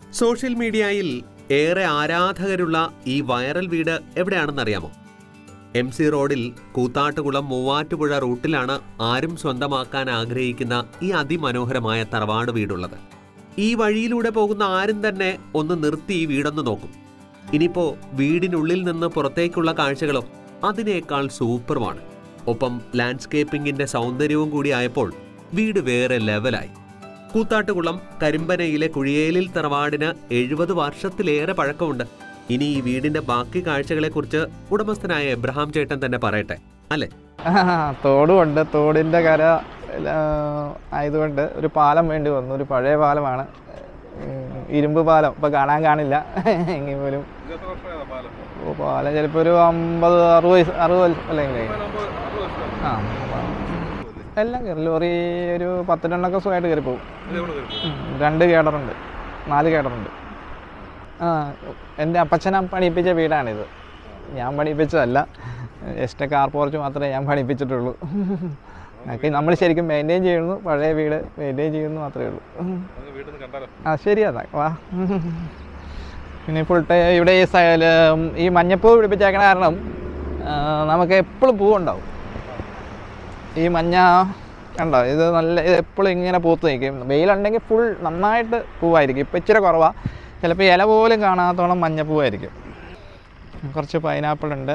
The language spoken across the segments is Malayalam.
സോഷ്യൽ മീഡിയയിൽ ഏറെ ആരാധകരുള്ള ഈ വൈറൽ വീട് എവിടെയാണെന്നറിയാമോ എം സി റോഡിൽ കൂത്താട്ടുകുളം മൂവാറ്റുപുഴ റൂട്ടിലാണ് ആരും സ്വന്തമാക്കാൻ ആഗ്രഹിക്കുന്ന ഈ അതിമനോഹരമായ തറവാട് വീടുള്ളത് ഈ വഴിയിലൂടെ പോകുന്ന ആരും തന്നെ ഒന്ന് നിർത്തി ഈ വീടൊന്ന് നോക്കും ഇനിയിപ്പോ വീടിനുള്ളിൽ നിന്ന് പുറത്തേക്കുള്ള കാഴ്ചകളും അതിനേക്കാൾ സൂപ്പറുമാണ് ഒപ്പം ലാൻഡ്സ്കേപ്പിംഗിന്റെ സൗന്ദര്യവും കൂടി ആയപ്പോൾ വീട് വേറെ ലെവലായി കൂത്താട്ടുകുളം കരിമ്പനയിലെ കുഴിയേലിൽ തറവാടിന് എഴുപത് വർഷത്തിലേറെ പഴക്കമുണ്ട് ഇനി ഈ വീടിന്റെ ബാക്കി കാഴ്ചകളെക്കുറിച്ച് ഉടമസ്ഥനായ എബ്രഹാം ചേട്ടൻ തന്നെ പറയട്ടെ അല്ലെ ആ, തോടുമുണ്ട് തോടിൻ്റെ കര ആ, ആയതുകൊണ്ട് ഒരു പാലം വേണ്ടി വന്നു ഒരു പഴയ പാലമാണ് ഉം, ഇരുമ്പ് പാലം ഇപ്പോൾ കാണാൻ കാണില്ല എങ്കിൽ പോലും ഓ, പാലം ചിലപ്പോൾ ഒരു അമ്പത് അറുപത് വയസ്സ് അറുപത് അല്ലെങ്കിൽ ആ എല്ലാം കയറി ലോറി ഒരു പത്തിരണ്ടൊക്കെ സുഖമായിട്ട് കയറി പോകും ഉം, രണ്ട് കേടറുണ്ട് നാല് കേടറുണ്ട് ആ എൻ്റെ അപ്പച്ചനം പണിയിപ്പിച്ച വീടാണിത് ഞാൻ പണിയിപ്പിച്ചതല്ല ജസ്റ്റ് കാർ പോർച്ച് മാത്രമേ ഞാൻ പണിയിപ്പിച്ചിട്ടുള്ളൂ ഒക്കെ നമ്മൾ ശരിക്കും മെയിൻറ്റെയിൻ ചെയ്യുന്നു പഴയ വീട് മെയിൻറ്റെയിൻ ചെയ്യുന്നു മാത്രമേ ഉള്ളൂ ആ ശരിയാ വാ പിന്നെ ഫുൾ ടൈം ഇവിടെ ഈ സൈഡിൽ ഈ മഞ്ഞപ്പൂ പിടിപ്പിച്ചേക്കണ കാരണം ആ, നമുക്ക് എപ്പോഴും പൂവുണ്ടാവും ഈ മഞ്ഞ കണ്ടോ ഇത് നല്ല ഇത് എപ്പോഴും ഇങ്ങനെ പൂത്ത് നിൽക്കും വെയിലുണ്ടെങ്കിൽ ഫുൾ നന്നായിട്ട് പൂവായിരിക്കും ഇപ്പം ഇച്ചിരി കുറവാണ് ചിലപ്പോൾ ഇല പോലും കാണാത്തോളം മഞ്ഞപ്പൂവായിരിക്കും കുറച്ച് പൈനാപ്പിൾ ഉണ്ട്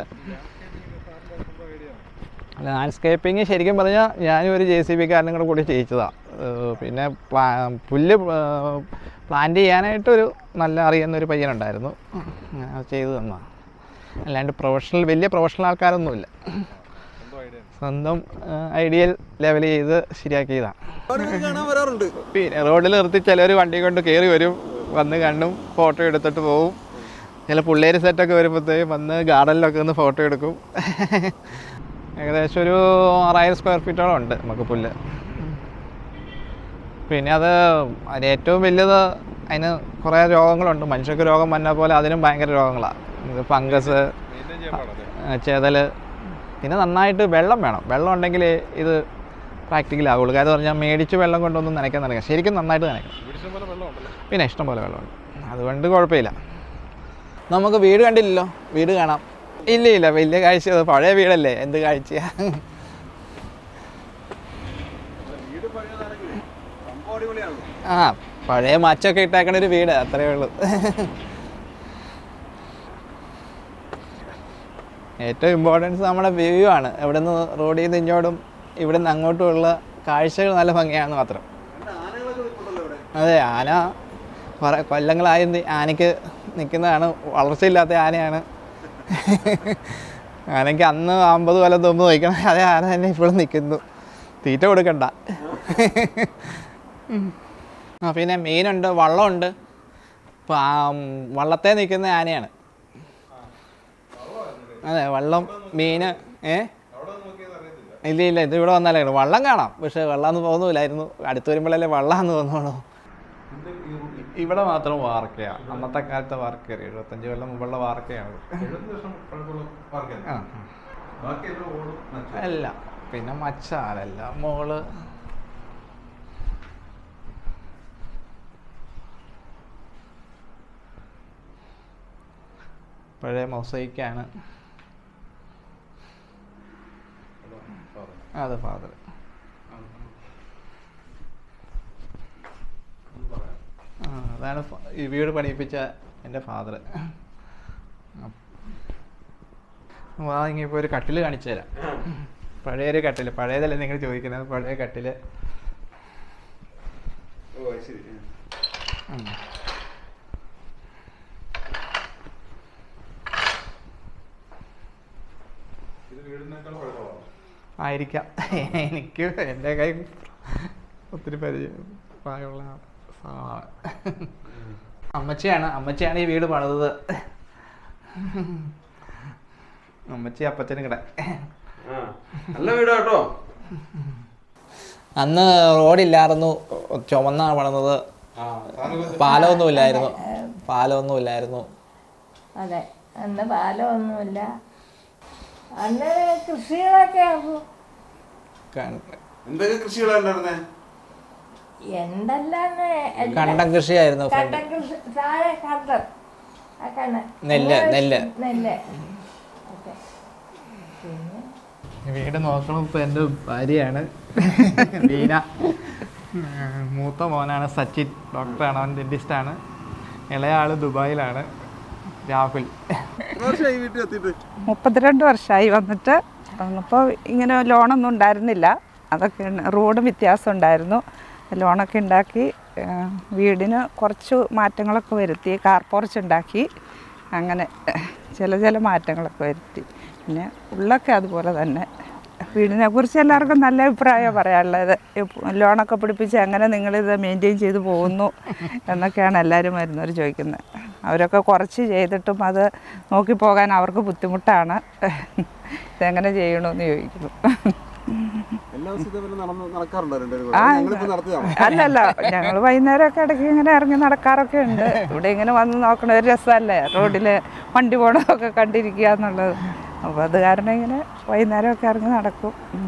ലാൻഡ്സ്കേപ്പിംഗ് ശരിക്കും പറഞ്ഞാൽ ഞാനും ഒരു ജെ സി ബിക്കാരനും കൂടെ കൂടി ചെയ്യിച്ചതാണ് പിന്നെ പ്ലാ പുല്ല് പ്ലാന്റ് ചെയ്യാനായിട്ടൊരു നല്ല അറിയുന്ന ഒരു പയ്യനുണ്ടായിരുന്നു അങ്ങനെ അത് ചെയ്തു തന്നതാണ് അല്ലാണ്ട് പ്രൊഫഷണൽ വലിയ പ്രൊഫഷണൽ ആൾക്കാരൊന്നുമില്ല സ്വന്തം ഐഡിയൽ ലെവൽ ചെയ്ത് ശരിയാക്കിയതാണ് കാണാൻ വരാറുണ്ട് പിന്നെ റോഡിൽ നിർത്തി ചിലർ വണ്ടി കൊണ്ട് കയറി വരും വന്ന് കണ്ടും ഫോട്ടോ എടുത്തിട്ട് പോവും ചില പിള്ളേർ സെറ്റൊക്കെ വരുമ്പോഴത്തേക്കും വന്ന് ഗാർഡനിലൊക്കെ ഒന്ന് ഫോട്ടോ എടുക്കും ഏകദേശം ഒരു ആറായിരം സ്ക്വയർ ഫീറ്റോളം ഉണ്ട് നമുക്ക് പുല്ല് പിന്നെ അത് അതിന് ഏറ്റവും വലുത് അതിന് കുറേ രോഗങ്ങളുണ്ട് മനുഷ്യർക്ക് രോഗം വന്നാൽ പോലെ അതിനും ഭയങ്കര രോഗങ്ങളാണ് ഇത് ഫംഗസ് ചെതൽ പിന്നെ നന്നായിട്ട് വെള്ളം വേണം വെള്ളം ഉണ്ടെങ്കിൽ ഇത് പ്രാക്ടിക്കൽ ആവുള്ളൂ കാര്യം പറഞ്ഞാൽ മേടിച്ച് വെള്ളം കൊണ്ടൊന്നും നനയ്ക്കാൻ നനയ്ക്കാം ശരിക്കും നന്നായിട്ട് നനയ്ക്കണം പിന്നെ ഇഷ്ടം പോലെ വെള്ളമുണ്ട് അതുകൊണ്ട് കുഴപ്പമില്ല നമുക്ക് വീട് കണ്ടില്ലല്ലോ വീട് കാണാം ഇല്ല ഇല്ല വലിയ കാഴ്ച അത് പഴയ വീടല്ലേ എന്ത് കാഴ്ചയാ ആ പഴയ മച്ചൊക്കെ ഇട്ടേക്കണ ഒരു വീട് അത്രേ ഉള്ളൂ ഏറ്റവും ഇമ്പോർട്ടൻസ് നമ്മുടെ വ്യൂ ആണ് ഇവിടെ നിന്ന് റോഡിൽ നിന്ന് ഇങ്ങോട്ടും ഇവിടെ നിന്ന് അങ്ങോട്ടുമുള്ള കാഴ്ചകൾ നല്ല ഭംഗിയാണെന്ന് മാത്രം അതെ ആന കുറെ കൊല്ലങ്ങളായി നി- ആനയ്ക്ക് നിൽക്കുന്നതാണ് വളർച്ചയില്ലാത്ത ആനയാണ് ആനയ്ക്ക് അന്ന് അമ്പത് കൊല്ലം മുമ്പ് നോക്കണം അതേ ആന തന്നെ ഇപ്പോഴും നിൽക്കുന്നു തീറ്റ കൊടുക്കണ്ട ആ പിന്നെ മീനുണ്ട് വള്ളമുണ്ട് ഇപ്പം ആ വള്ളത്തെ നിൽക്കുന്ന ആനയാണ് അതെ വള്ളം മീന് ഏ ഇല്ല ഇല്ല ഇത് ഇവിടെ വന്നാലേ കാണൂ. വള്ളം കാണാം പക്ഷെ വെള്ളമെന്ന് തോന്നൂലായിരുന്നു അടുത്ത് വരുമ്പോഴല്ലേ വെള്ളമെന്ന് തോന്നുള്ളൂ ഇവിടെ മാത്രം വാർക്കയാണ് അന്നത്തെ കാലത്തെ വാർക്കയാണ് എഴുപത്തഞ്ച് കൊല്ലം മുമ്പുള്ള വാർക്കയാണ് ആ അല്ല പിന്നെ മച്ചാലല്ല മോള് പഴയ മൊസൈക്കാണ് അതെ ഫാദർ ആ അതാണ് ഫ- ഈ വീട് പണിയിപ്പിച്ച എൻ്റെ ഫാദർ ആ ഇങ്ങിപ്പോൾ ഒരു കട്ടിൽ കാണിച്ചു തരാം പഴയൊരു കട്ടിൽ പഴയതല്ലേ നിങ്ങൾ ചോദിക്കുന്നത് പഴയ കട്ടിൽ ഉം. ആയിരിക്കാം എനിക്ക് എൻ്റെ കൈ ഒത്തിരി പരിചയം പ്രായമുള്ള സാധനമാണ് അമ്മച്ചിയാണ് അമ്മച്ചിയാണ് ഈ വീട് പണിതത് അമ്മച്ചി അപ്പച്ചനും കൂടെ നല്ല വീടാ കേട്ടോ അന്ന് റോഡില്ലായിരുന്നു ചുമന്ന പണിതത് പാലമൊന്നുമില്ലായിരുന്നു പാലമൊന്നുമില്ലായിരുന്നു അതെ അന്ന് പാലമൊന്നുമില്ല അന്ന് കൃഷികളൊക്കെ ആകും ക- എന്തൊക്കെ കൃഷികളാ ഉണ്ടായിരുന്നേ എന്തെല്ലാന്ന് എല്ലാം കണ്ടം കൃഷിയായിരുന്നു കണ്ടം കൃഷി താഴെ കണ്ടം ആ കണ്ണ നെല്ല്, നെല്ല്. നെല്ല് ഓക്കെ പിന്നെ വീട് നോക്കണം ഇപ്പൊ എൻ്റെ ഭാര്യയാണ് ലീന ഉം, മൂത്ത മോനാണ് സച്ചിൻ ഡോക്ടറാണ് അവൻ ഡെന്റിസ്റ്റാണ് ഇളയ ആള് ദുബായിലാണ് രാഹുൽ എത്ര വർഷമായി വീട്ടിൽ എത്തിയിട്ട് മുപ്പത്തിരണ്ട് വർഷമായി വന്നിട്ട് അപ്പോൾ ഇങ്ങനെ ലോണൊന്നും ഉണ്ടായിരുന്നില്ല അതൊക്കെ ഉണ്ട്. റോഡ് വ്യത്യാസം ഉണ്ടായിരുന്നു ലോണൊക്കെ ഉണ്ടാക്കി ആ, വീടിന് കുറച്ച് മാറ്റങ്ങളൊക്കെ വരുത്തി കാർ പോർച്ച് ഉണ്ടാക്കി അങ്ങനെ ചില ചില മാറ്റങ്ങളൊക്കെ വരുത്തി പിന്നെ ഉള്ളൊക്കെ അതുപോലെ തന്നെ വീടിനെ കുറിച്ച് എല്ലാവർക്കും നല്ല അഭിപ്രായം പറയാനുള്ളത് ഇപ്പ- ലോണൊക്കെ പിടിപ്പിച്ച് എങ്ങനെ നിങ്ങളിത് മെയിൻറ്റെയിൻ ചെയ്ത് പോകുന്നു എന്നൊക്കെയാണ് എല്ലാവരും വരുന്നവർ ചോദിക്കുന്നത് അവരൊക്കെ കുറച്ച് ചെയ്തിട്ടും അത് നോക്കി പോകാൻ അവർക്ക് ബുദ്ധിമുട്ടാണ് ഇതെങ്ങനെ ചെയ്യണമെന്ന് ചോദിക്കുന്നു എല്ലാ ദിവസവും ഇതേപോലെ നടന്ന് നടക്കാറുണ്ടോ രണ്ടുപേരും ആ, കൂടെ ഞങ്ങളിപ്പോ നടത്തിയതാണ് അല്ലല്ല ഞങ്ങൾ വൈകുന്നേരമൊക്കെ ഇടയ്ക്ക് ഇങ്ങനെ ഇറങ്ങി നടക്കാറൊക്കെ ഉണ്ട് ഇവിടെ ഇങ്ങനെ വന്ന് നോക്കണ ഒരു രസമല്ലേ റോഡിൽ വണ്ടി പോണതൊക്കെ കണ്ടിരിക്കുക എന്നുള്ളത് അപ്പോൾ അത് കാരണം ഇങ്ങനെ വൈകുന്നേരമൊക്കെ ഇറങ്ങി നടക്കും ഉം.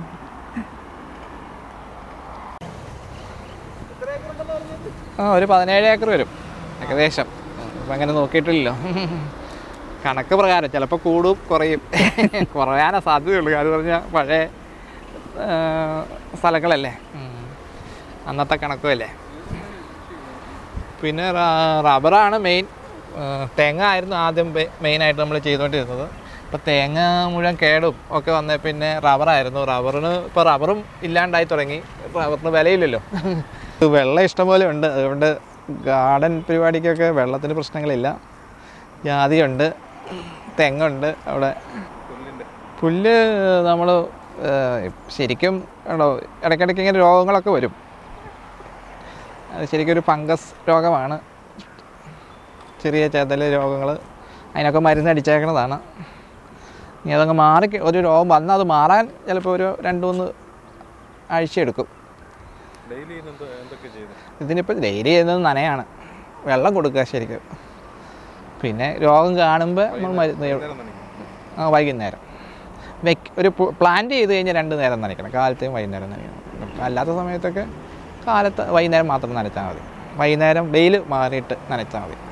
ആ ഒരു പതിനേഴ് ഏക്കർ വരും ഏകദേശം അപ്പം അങ്ങനെ നോക്കിയിട്ടില്ലല്ലോ കണക്ക് പ്രകാരം ചിലപ്പോൾ കൂടും കുറയും കുറയാനേ സാധ്യതയുള്ളൂ കാര്യം പറഞ്ഞാൽ പഴയ ആ, സ്ഥലങ്ങളല്ലേ ഉം. അന്നത്തെ കണക്കുമല്ലേ പിന്നെ റ- റബ്ബറാണ് മെയിൻ ആ, തെങ്ങ ആയിരുന്നു ആദ്യം ബെ- മെയിനായിട്ട് നമ്മൾ ചെയ്തുകൊണ്ടിരുന്നത് ഇപ്പോൾ തേങ്ങ മുഴുവൻ കേടും ഒക്കെ വന്നേ പിന്നെ റബ്ബറായിരുന്നു റബ്ബറിന് ഇപ്പോൾ റബ്ബറും ഇല്ലാണ്ടായി തുടങ്ങി റബ്ബറിന് വിലയില്ലല്ലോ വെള്ളം ഇഷ്ടംപോലെ ഉണ്ട് അതുകൊണ്ട് ഗാർഡൻ പരിപാടിക്കൊക്കെ വെള്ളത്തിന് പ്രശ്നങ്ങളില്ല ജാതിയുണ്ട് തെങ്ങുണ്ട് അവിടെ പുല്ല് നമ്മൾ ശരിക്കും ഉണ്ടോ ഇടയ്ക്കിടയ്ക്ക് ഇങ്ങനെ രോഗങ്ങളൊക്കെ വരും അത് ശരിക്കും ഒരു ഫംഗസ് രോഗമാണ് ചെറിയ ചെതൽ രോഗങ്ങൾ അതിനൊക്കെ മരുന്ന് അടിച്ചേക്കണതാണ് ഇനി അതങ്ങ് മാറി ക- ഒരു രോഗം വന്നാൽ അത് മാറാൻ ചിലപ്പോൾ ഒരു രണ്ട് മൂന്ന് ആഴ്ച എടുക്കും ഇതിനിപ്പോൾ ഡെയിലി ചെയ്യുന്നത് നനയാണ് വെള്ളം കൊടുക്കുക ശരിക്കും പിന്നെ രോഗം കാണുമ്പോൾ നമ്മൾ മരുന്ന് ആ വൈകുന്നേരം വെക്ക് ഒരു പ്ലാന്റ് ചെയ്ത് കഴിഞ്ഞാൽ രണ്ട് നേരം നനയ്ക്കണം കാലത്തെയും വൈകുന്നേരം നനയ്ക്കണം അല്ലാത്ത സമയത്തൊക്കെ കാലത്ത് വൈകുന്നേരം മാത്രം നനച്ചാൽ മതി വൈകുന്നേരം വെയിൽ മാറിയിട്ട് നനച്ചാൽ മതി